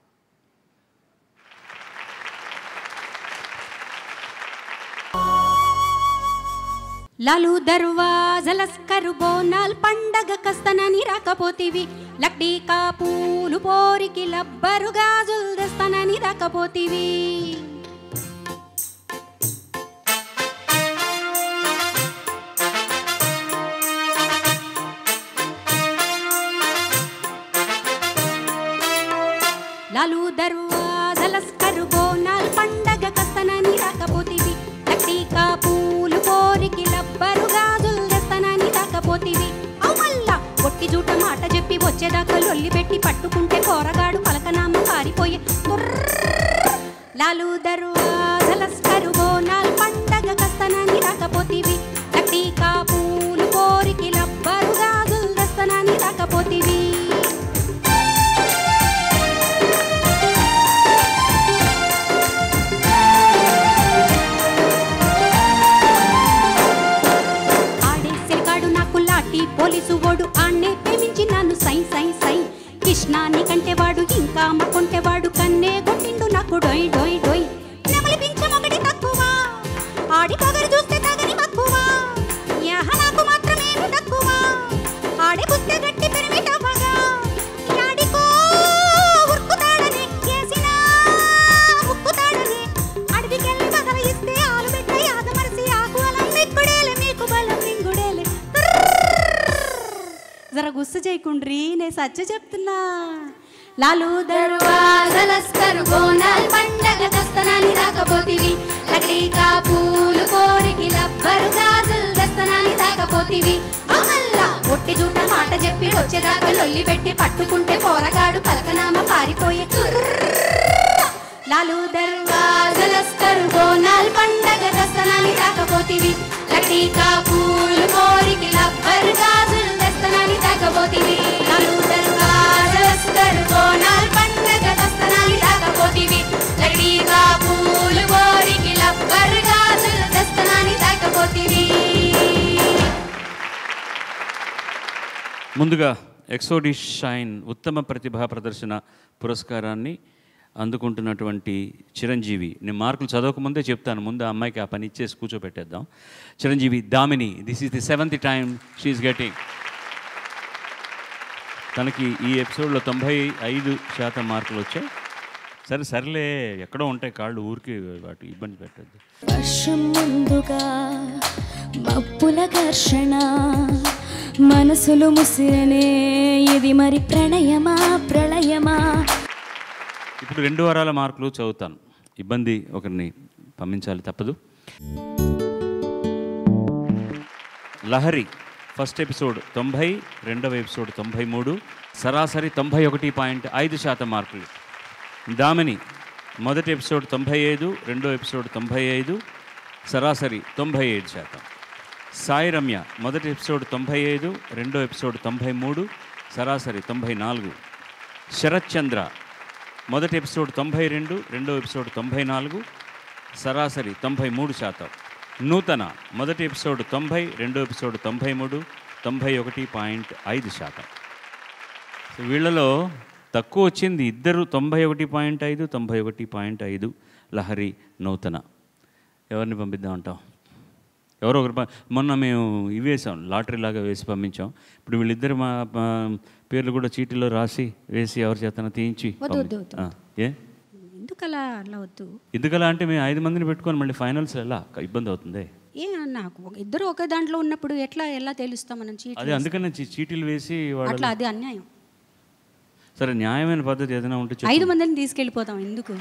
లాలు దర్వాజలస్కరు బోనాల్ పండగ కస్తనని రాకపోతివి లక్డీ కాపూలు పోరికి లబ్బరు గాజులు తెస్తానని రాకపోతివి లాలు దర్వాజల స్కరు బోనాల్ పండగ కస్తనని రాకపోతివి లక్టీకా పూలు కోరికి లబ్బరు గాజులు తెస్తనని రాకపోతివి అవుమల్లా ఒట్టి జూట మాట చెప్పి వచ్చేదాకా లొల్లి పెట్టి పట్టుకుంటే పోరగాడు పలకనామ పారిపోయే తుర్ర్. లాలు దర్వాజల స్కరు బోనాల్ పండగ కస్తనని రాకపోతివి లక్టీకా పూలు కోరికి లబ్బరు గాజులు తెస్తనని రాకపోతివి ఆడేసరికాడు నాకు లాటి పోలీసు ఓడు ఆన్నే ప్రేమించి నన్ను సై సై సై కృష్ణాని కంటే వాడు ఇంకా అమ్మకుంటే వాడు కన్నే కొట్టిండు నాకు డొయ్ డొయ్ డొయ్ నెమలి పింఛం ఒకటి తక్కువ ఆడి పొగరు చూస్తే తగని మక్కువ యహ నాకు మాత్రమేమి తక్కువ ఆడే కుస్తే గట్టి పెరిమిటవ్వగా యాడికో ఉరుకుతాడని చేసినా ముక్కుతాడని అడవికెళ్ళి బదల ఇస్తే ఆలు పెట్ట యాదమరసి ఆకు అలం మిక్కుడేలే మీకు బలం మింగుడేలే జర గుస్సు చేయకుండ్రి నేను సచ్చ చెప్తున్నా లాలు దర్వాజల స్కరు బోనాల్ పండగ దస్తనాన్ని రాకపోతివి లకడీకా పూలు కోరికి లబ్బరు గాజులు దస్తనాన్ని తాకపోతివి అమల్లా ఒట్టి జూట మాట చెప్పి వచ్చేదాకా లొల్లి పెట్టి పట్టుకుంటే పోరగాడు పలకనామ పారిపోయే తుర్ర్. లాలు దర్వాజల స్కరు బోనాల్ పండగ దస్తనాన్ని తాకపోతివి లకడీకా పూలు కోరికి లబ్బరు గాజులు దస్తనాన్ని తాకపోతివి లాలు దర్వాజల స్కరు బోనాల్ పండగ దస్తనాన్ని తాకపోతివి లకడీకా పూలు కోరికి లబ్బరు గాజులు దస్తనాన్ని తాకపోతివి ముందుగా ఎక్సోడిష్ షైన్ ఉత్తమ ప్రతిభా ప్రదర్శన పురస్కారాన్ని అందుకుంటున్నటువంటి చిరంజీవి నేను మార్కులు చదవకముందే చెప్తాను ముందు ఆ అమ్మాయికి ఆ పని ఇచ్చేసి కూర్చోబెట్టేద్దాం Chiranjeevi Damini this is the seventh time she is getting తనకి ఈ ఎపిసోడ్లో తొంభై ఐదు శాతం మార్కులు వచ్చాయి సరే సర్లే ఎక్కడో ఉంటాయి కాళ్ళు ఊరికి వాటి ఇబ్బంది పెట్టద్దు వర్షం ముందుగా మబ్బుల ఘర్షణ మనసులు ముసిరనే ఇది మరి ప్రణయమా ప్రళయమా ఇప్పుడు రెండు వారాల మార్కులు చదువుతాను ఇబ్బంది ఒకరిని పంపించాలి తప్పదు లహరి ఫస్ట్ ఎపిసోడ్ తొంభై రెండవ ఎపిసోడ్ తొంభై మూడు సరాసరి తొంభై ఒకటి పాయింట్ ఐదు శాతం మార్కులు దామిని మొదటి ఎపిసోడ్ తొంభై ఐదు రెండో ఎపిసోడ్ తొంభై ఐదు సరాసరి తొంభై ఐదు శాతం సాయి రమ్య మొదటి ఎపిసోడ్ తొంభై ఐదు రెండో ఎపిసోడ్ తొంభై మూడు సరాసరి తొంభై నాలుగు శరత్ చంద్ర మొదటి ఎపిసోడ్ తొంభై రెండు రెండో ఎపిసోడ్ తొంభై నాలుగు సరాసరి తొంభై మూడు శాతం నూతన మొదటి ఎపిసోడ్ తొంభై రెండో ఎపిసోడ్ తొంభై మూడు తొంభై ఒకటి పాయింట్ ఐదు శాతం సో వీళ్ళలో తక్కువ వచ్చింది ఇద్దరు తొంభై ఒకటి పాయింట్ ఐదు తొంభై ఒకటి పాయింట్ ఐదు లహరి నూతన ఎవరిని పంపిద్దాం అంటాం ఎవరో ఒకరు ప- మొన్న మేము ఇవి వేసాం లాటరీ లాగా వేసి పంపించాం ఇప్పుడు వీళ్ళిద్దరు మా మా పేర్లు కూడా చీటీలో రాసి వేసి ఎవరి చేతన తీయించి వద్దు, వద్దు, పంపి- వద్దు. ఆ, ఏ ఎందుకు అలా అలా వద్దు ఎందుకలా అంటే మేము ఐదు మందిని పెట్టుకొని మళ్ళీ ఫైనల్స్ ఎలా ఇబ్బంది అవుతుంది ఏ నాకు ఒక- ఇద్దరు ఒకే దాంట్లో ఉన్నప్పుడు ఎట్లా ఎలా తెలుస్తాం మనం చీట్ అదే అందుకనే చీ- చీటీలు వేసి అట్లా వాళ్ళు అది అన్యాయం సరే న్యాయమైన పద్ధతి ఏదైనా ఉంటే చెప్పు. ఐదు మందిని తీసుకెళ్ళిపోతాం ఎందుకు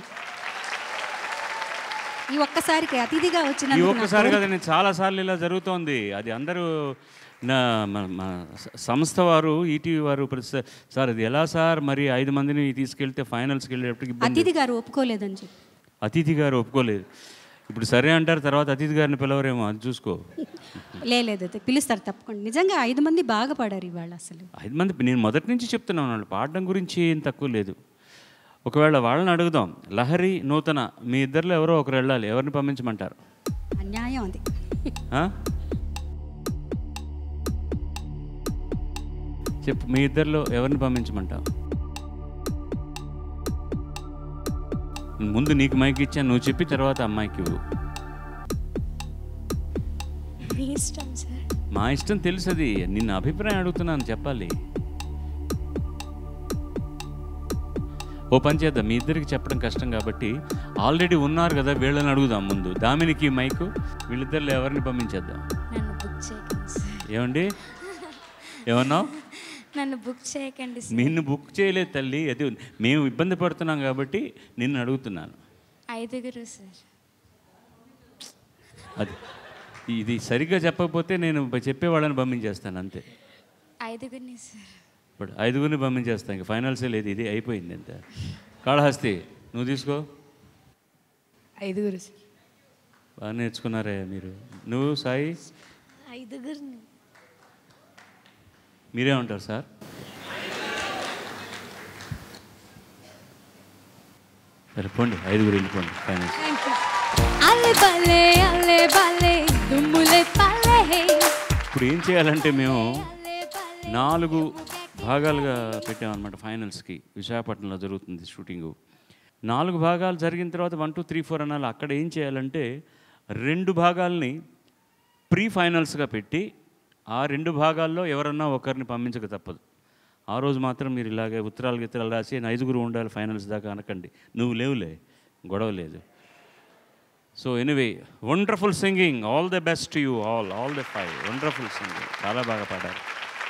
ఈ ఒక్కసారికి అతిథిగా ఈ వచ్చిన ఒక్కసారి కదా నేను చాలా సార్లు ఇలా జరుగుతోంది అది అందరూ నా మన మా స- సంస్థ వారు ఈటీవీ వారు ప్రతి సార్ అది ఎలా సార్ మరి ఐదు మందిని తీసుకెళ్తే ఫైనల్స్కి వెళ్ళేటప్పటికి ఇబ్బంది అతిథి గారు ఒప్పుకోలేదని చెప్పి అతిథి గారు ఒప్పుకోలేదు ఇప్పుడు సరే అంటారు తర్వాత అతిథి గారిని పిలవరేమో అది చూసుకో లేదు అది పిలుస్తారు తప్పకుండా నిజంగా ఐదు మంది బాగా పాడారు ఇవాళ అసలు ఐదు మంది నేను మొదటి నుంచి చెప్తున్నాను వాళ్ళు పాడడం గురించి ఏం తక్కువ లేదు ఒకవేళ వాళ్ళని అడుగుదాం లహరి నూతన మీ ఇద్దరిలో ఎవరో ఒకరు వెళ్ళాలి ఎవరిని పంపించమంటారు అన్యాయం అది ఆ? చెప్పు మీ ఇద్దరిలో ఎవరిని పంపించమంటావు ముందు నీకు మైక్ ఇచ్చాను నువ్వు చెప్పి తర్వాత అమ్మాయికి ఇవ్వు మీ ఇష్టం సార్ మా ఇష్టం తెలుసు అది నిన్న అభిప్రాయం అడుగుతున్నాను చెప్పాలి ఓ పని చేద్దాం మీ ఇద్దరికి చెప్పడం కష్టం కాబట్టి ఆల్రెడీ ఉన్నారు కదా వీళ్ళని అడుగుదాం ముందు దామినికి మైకు వీళ్ళిద్దరిలో ఎవరిని పంపించేద్దాం నన్ను బుక్ చేయకండి సార్ ఏమండి ఏమన్నావు నన్ను బుక్ చేయకండి సార్ నిన్ను బుక్ చేయలేదు తల్లి అది మేము ఇబ్బంది పడుతున్నాం కాబట్టి నిన్ను అడుగుతున్నాను ఐదుగురు సార్ అది ఇది సరిగ్గా చెప్పకపోతే నేను చెప్పేవాళ్ళని పంపించేస్తాను అంతే ఐదుగురిని సార్ ఇప్పుడు ఐదుగురిని పంపించేస్తాను ఇంకా ఫైనల్సే లేదు ఇది అయిపోయింది అంతే కాళహస్తి నువ్వు తీసుకో ఐదుగురు సార్ బాగా నేర్చుకున్నారే మీరు నువ్వు సాయి ఐదుగురిని మీరేమంటారు సార్ సరే పోండి ఐదుగురు వెళ్ళిపోండి ఫైనల్స్ అల్లే బల్లే అల్లే బల్లే దుమ్ములే పల్లే ఇప్పుడు ఏం చేయాలంటే మేము నాలుగు భాగాలుగా పెట్టామన్నమాట ఫైనల్స్కి విశాఖపట్నంలో జరుగుతుంది షూటింగు నాలుగు భాగాలు జరిగిన తర్వాత వన్ టూ త్రీ ఫోర్ అనాలి అక్కడ ఏం చేయాలంటే రెండు భాగాల్ని ప్రీ ఫైనల్స్గా పెట్టి ఆ రెండు భాగాల్లో ఎవరన్నా ఒకరిని పంపించక తప్పదు ఆ రోజు మాత్రం మీరు ఇలాగే ఉత్తరాలు గిత్తరాలు రాసి "నా ఐదుగురు ఉండాలి ఫైనల్స్ దాకా అనకండి నువ్వు లేవులే గొడవ లేదు so anyway wonderful singing all the best you all all the five wonderful singing చాలా బాగా పాడారు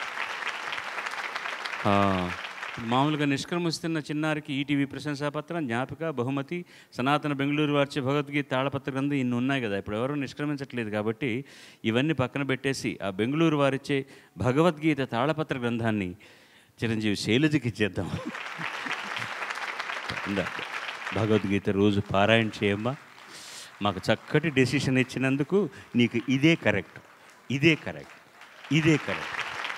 ఆ, మామూలుగా నిష్క్రమిస్తున్న చిన్నారికి ఈటీవీ ప్రశంసాపత్రం జ్ఞాపిక బహుమతి సనాతన బెంగళూరు వార్చి భగవద్గీత తాళపత్ర గ్రంథం ఇన్ని ఉన్నాయి కదా ఇప్పుడు ఎవరు నిష్క్రమించట్లేదు కాబట్టి ఇవన్నీ పక్కన పెట్టేసి ఆ బెంగళూరు వారిచ్చే భగవద్గీత తాళపత్ర గ్రంథాన్ని చిరంజీవి శైలజకి ఇచ్చేద్దాం ఇందా భగవద్గీత రోజు పారాయణ చేయమ్మా మాకు చక్కటి డెసిషన్ ఇచ్చినందుకు నీకు ఇదే కరెక్ట్ ఇదే కరెక్ట్ ఇదే correct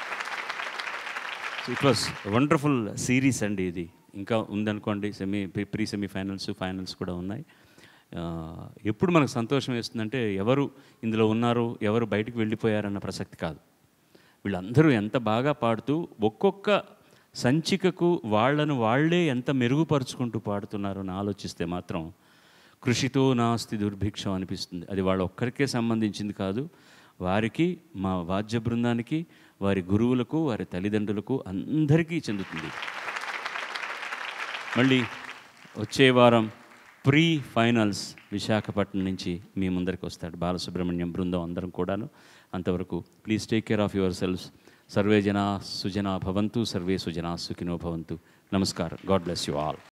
it was wonderful series అండి ఇది ఇంకా ఉందనుకోండి semi pre semi finals finals కూడా ఉన్నాయి ఆ, ఎప్పుడు మనకు సంతోషం వేస్తుందంటే ఎవరు ఇందులో ఉన్నారు ఎవరు బయటికి వెళ్ళిపోయారన్న ప్రసక్తి కాదు వీళ్ళందరూ ఎంత బాగా పాడుతూ ఒక్కొక్క సంచికకు వాళ్ళను వాళ్ళే ఎంత మెరుగుపరుచుకుంటూ పాడుతున్నారో అని ఆలోచిస్తే మాత్రం కృషితో నాస్తి దుర్భిక్షం అనిపిస్తుంది అది వాళ్ళ ఒక్కరికే సంబంధించింది కాదు వారికి మా వాద్య బృందానికి వారి గురువులకు వారి తల్లిదండ్రులకు అందరికీ చెందుతుంది మళ్ళీ వచ్చే వారం ప్రీ ఫైనల్స్ విశాఖపట్నం నుంచి మీ ముందరికి వస్తాడు బాలసుబ్రహ్మణ్యం బృందం అందరం కూడాను అంతవరకు please take care of your selves సర్వే జనా సుజనా భవంతు సర్వే సుజనా సుఖినో భవంతు నమస్కారం గాడ్ బ్లెస్ యు ఆల్